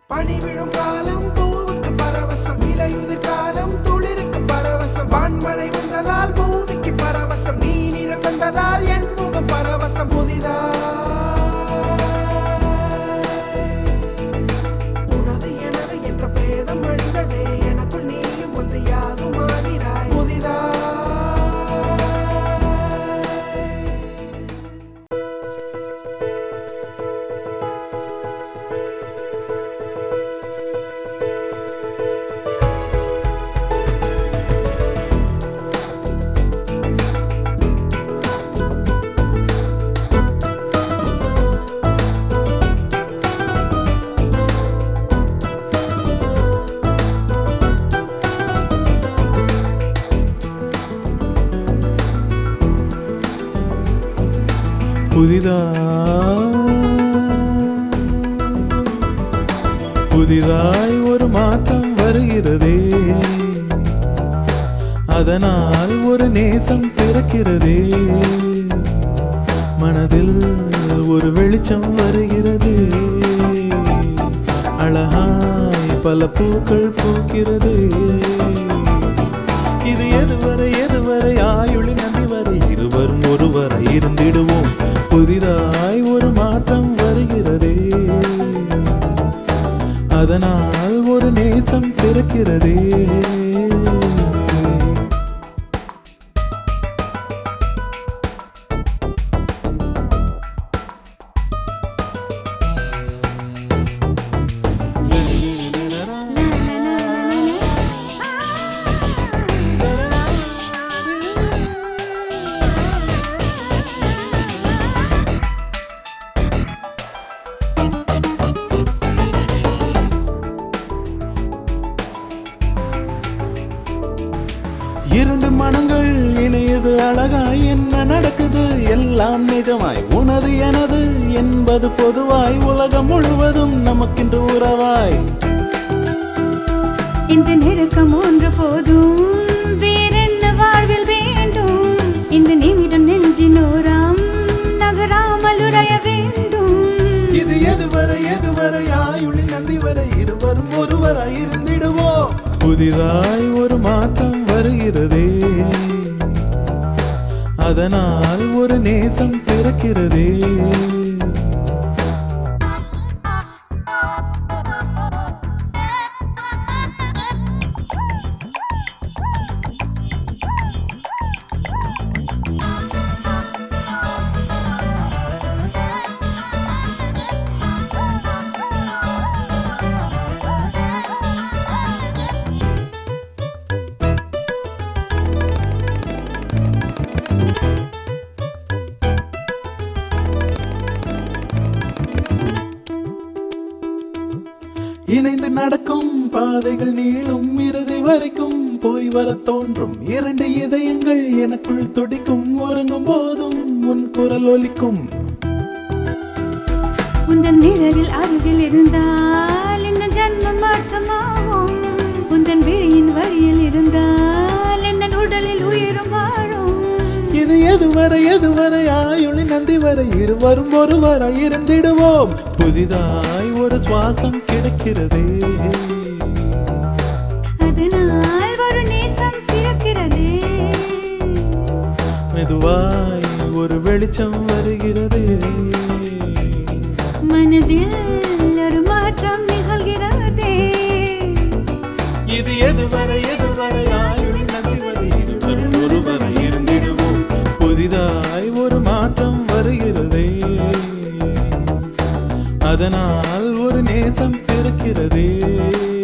பனி விழும் காலம் பூவுக்கு பரவசம் இலையுதிர் காலம் துளிருக்கு பரவசம் வான்மழை வந்ததால் பூமிக்கு பரவசம் நீ நிழல் தந்ததால் என் முகம் பரவசம் புதிதா உனது எனது என்ற பேதம் அழிந்ததே எனக்குள் நீயும் வந்து யாரும் ஆகிறாய் புதிதா புதிதா புதிதாய் ஒரு மாற்றம் வருகிறதே அதனால் ஒரு நேசம் பிறக்கிறதே மனதில் ஒரு வெளிச்சம் வருகிறதே அழகாய் பல பூக்கள் பூக்கிறதே இது எதுவரை எதுவரை ஆயுளி நந்தி வரை இருவரும் ஒருவரை இருந்திடுவோம் புதிதாய் ஒரு மாற்றம் வருகிறதே அதனால் ஒரு நேசம் பிறக்கிறதே இரண்டு மனங்கள் இணையது அழகாய் என்ன நடக்குது எல்லாம் நிஜமாய் உனது எனது என்பது பொதுவாய் உலகம் முழுவதும் நமக்கென்று உறவாய் இந்த நெருக்கம் ஒன்று போதும் வேறென்ன வாழ்வில் வேண்டும் இந்த நிமிடம் நெஞ்சினோராம் நகராமல் உறைய வேண்டும் இது எதுவரை எதுவரை ஆயுளி நந்தி வரை இருவரும் ஒருவராய் இருந்திடுவோம் புதிதாய் ஒரு மாற்றம் வருகிறதே அதனால் ஒரு நேசம் பிறக்கிறதே இணைந்து நடக்கும் பாதைகள் நீளும் இறுதி வரைக்கும் போய் வரத் தோன்றும் இரண்டு இதயங்கள் எனக்குள் துடிக்கும் உறங்கும் போதும் உன் குரல் ஒலிக்கும் உந்தன் நிழலில் அருகில் இருந்தால் இந்த ஜன்மம் அர்த்தமாகும் உந்தன் விழியின் வழியில் இருந்தால் இந்த உடலில் உயிரும் வாழும் இது எதுவரை எதுவரை ஆயுளி நந்தி வரை இருவரும் ஒருவரை இருந்திடுவோம் புதிதாய் ஒரு சுவாசம் கிடைக்கிறதே அதனால் ஒரு நேசம் பிறக்கிறதே மெதுவாய் ஒரு வெளிச்சம் வருகிறதே மனதில் ஒரு மாற்றம் நிகழ்கிறதே இது எதுவரை எதுவரை ஆயுளி நந்தி வரை இருவரும் ஒருவரை இருந்திடுவோம் புதிதாய் ஒரு மாற்றம் வருகிறதே அதனால் ஒரு நேசம் பிறக்கிறதே